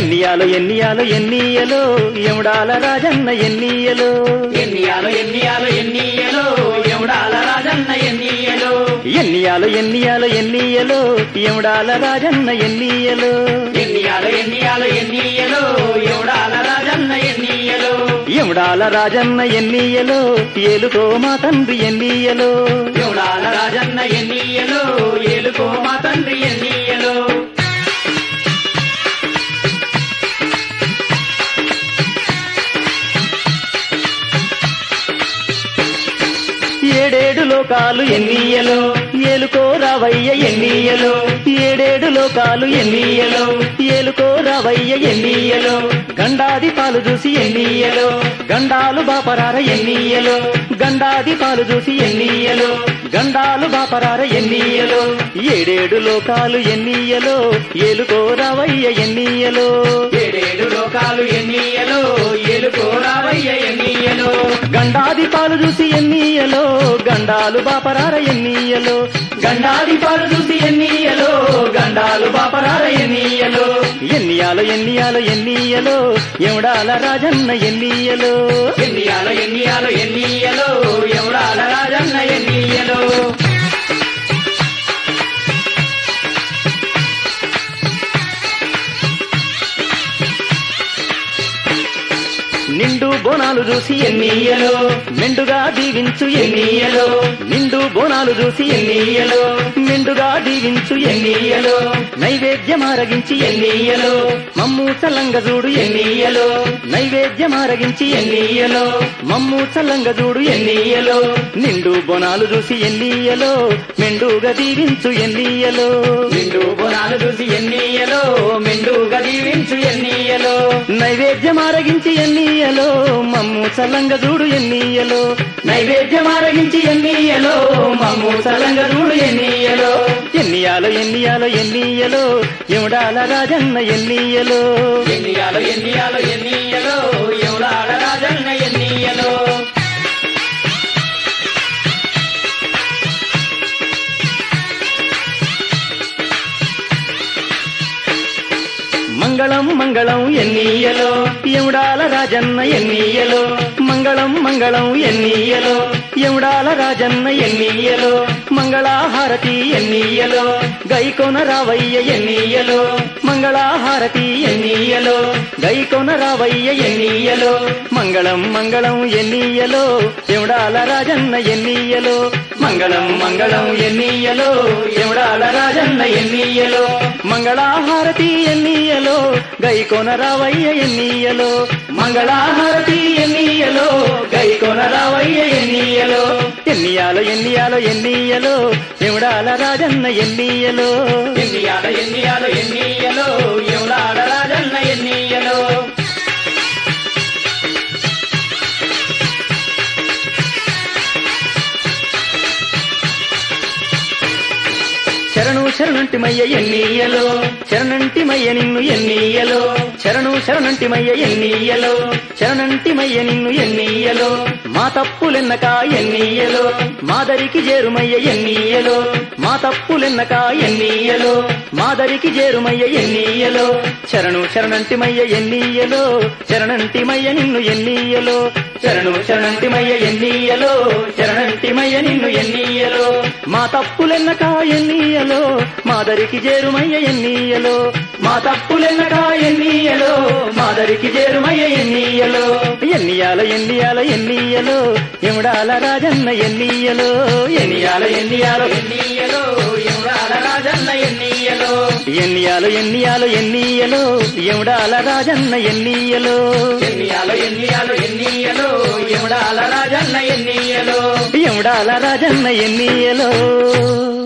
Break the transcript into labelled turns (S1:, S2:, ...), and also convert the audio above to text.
S1: ఎన్నియాలు ఎన్నియాలు ఎన్నియలో ఎముడాల రాజన్న ఎన్నియలో
S2: ఎన్నియాలు ఎన్నియాలు ఎన్నియలో ఎవడాల రాజన్న ఎన్నియలో
S1: ఎన్నియాలు ఎన్నియాలు ఎన్నియలో ఎముడాల రాజన్న ఎన్నియలో
S2: ఎన్నియాలు ఎన్నియాలు ఎన్నియలో ఎవడాల రాజన్న ఎన్నియలో
S1: ఎముడాల రాజన్న ఎన్నియలో ఏలుకో మా తండ్రి ఎన్నియలో
S2: ఎవడాల రాజన్న ఎన్నియలో ఏలుకో మా తండ్రి ఎన్నియలో
S1: ఏడేడు లోకాలు ఎన్నియలో ఏలుకో రావయ్య ఎన్నియలో ఏడేడు లోకాలు ఎన్నియలో ఏలుకో రావయ్య ఎన్నియలో గండాది పాలు చూసి ఎన్నియలో గండాలు బాపరార ఎన్నియలో గండాది పాలు చూసి ఎన్నియలో గండాలు బాపరార ఎన్నియలో ఏడేడు లోకాలు ఎన్నియలో ఏలుకో రావయ్య ఎన్నియలో
S2: ఏడేడు లోకాలు ఎన్నియలో ఏలుకో రావయ్య ఎన్నియలో
S1: గండాది పాలు చూసి ఎన్నియలో గండాలు బాపరార ఎన్నియలో
S2: గండాది పాలు చూసి ఎన్నియలో గండాలు బాపరార ఎన్నియలో
S1: ఎన్నియాలో ఎన్నియాలో ఎన్నియలో ఎముడాల రాజన్న ఎన్నియలో
S2: ఎన్నియాలో ఎన్నియాలో ఎన్నియలో ఎవడాల రాజన్న ఎన్నియలో
S1: నిండు బోనాలు చూసి ఎన్నియలో మెండుగా దీవించు ఎన్నియలో నిండు బోనాలు చూసి ఎన్నియలో మెండుగా దీవించు ఎన్నియలో నైవేద్యమారగించి ఎన్నియలో మమ్ము చల్లంగ చూడు ఎన్నియలో నైవేద్యమారగించి ఎన్నియలో మమ్ము చల్లంగ చూడు ఎన్నియలో నిండు బోనాలు చూసి ఎన్నియలో మెండుగా దీవించు ఎన్నియలో
S2: నిండు బోనాలు చూసి ఎన్నియలో మెండుగా దీవించు ఎన్నియలో
S1: నైవేద్యమారగించి ఎన్నియలో మమ్ము చల్లంగ చూడు ఎన్నియలో
S2: నైవేద్యం ఆరగించి ఎన్నియలో మమ్ము సలంగ చూడు ఎన్నియలో
S1: ఎన్నియాలో ఎన్నియాలో ఎన్నియలో ఎముడాల రాజన్న ఎన్నియలో
S2: ఎన్నియాలో ఎన్నియాలో ఎన్నియలో ఎవడాల రాజన్న ఎన్నియలో
S1: మంగళం మంగళం ఎన్నియలో ఎముడాల రాజన్న ఎన్నియలో మంగళం మంగళం ఎన్నియలో ఎముడాల రాజన్న ఎన్నియలో మంగళాహారతి ఎన్నియలో గైకొన రావయ్య ఎన్నియలో మంగళాహారతి ఎన్నియలో గైకొన రావయ్య ఎన్నియలో మంగళం మంగళం ఎన్నియలో ఎముడాల రాజన్న ఎన్నియలో మంగళం మంగళం ఎన్నియలో ఎముడాల రాజన్న ఎన్నియలో మంగళాహారతి ఎన్నియలో గైకొన రావయ్య ఎన్నియలో మంగళాహారతి ఎన్నియలో గైకొన రావయ్య ఎన్నియలో ఎన్నియాలో ఎన్నియాలో ఎన్నియలో ఎముడాల రాజన్న ఎన్నియలో
S2: ఎన్నియాలో ఎన్నియాలో ఎన్నియలో ఎవడాల రాజన్న ఎన్నియలో
S1: శరణు శరణంటిమయ్య ఎన్నియలో శరణంటిమయ్య నిన్ను ఎన్నియలో శరణు శరణంటిమయ్య ఎన్నియలో శరణంటిమయ్య నిన్ను ఎన్నియలో మా తప్పులెన్నక ఎన్నియలో మాదరికి చేరుమయ్య ఎన్నియలో మా తప్పులెన్నక ఎన్నియలో మాదరికి చేరుమయ్య ఎన్నియలో శరణు శరణంటిమయ్య ఎన్నియలో శరణంటిమయ్య నిన్ను ఎన్నియలో శరణు శరణంటిమయ్య ఎన్నియలో శరణంటిమయ్య నిన్ను ఎన్నియలో మా తప్పులెన్నక ఎన్నియలో మాదరికి చేరుమయ్య ఎన్నియలో మా తప్పులెన్నక ఎన్నియలో మాదరికి చేరుమయ్య ఎన్నియలో ఎన్నియాల ఎన్నియాల ఎన్నియలో ఎముడాల రాజన్న ఎన్నియలో ఎన్నియాల ఎన్నియాల
S2: ఎన్నియలో ఎవడాల రాజన్న ఎన్నియలో
S1: ఎన్నియాలు ఎన్నియాలు ఎన్నియలో ఎముడాల రాజన్న ఎన్నియలో
S2: ఎన్నియాలో ఎన్నియాలో ఎన్నియలో ఎవడాల రాజన్న ఎన్నియలో
S1: ఎముడాల రాజన్న ఎన్నియలో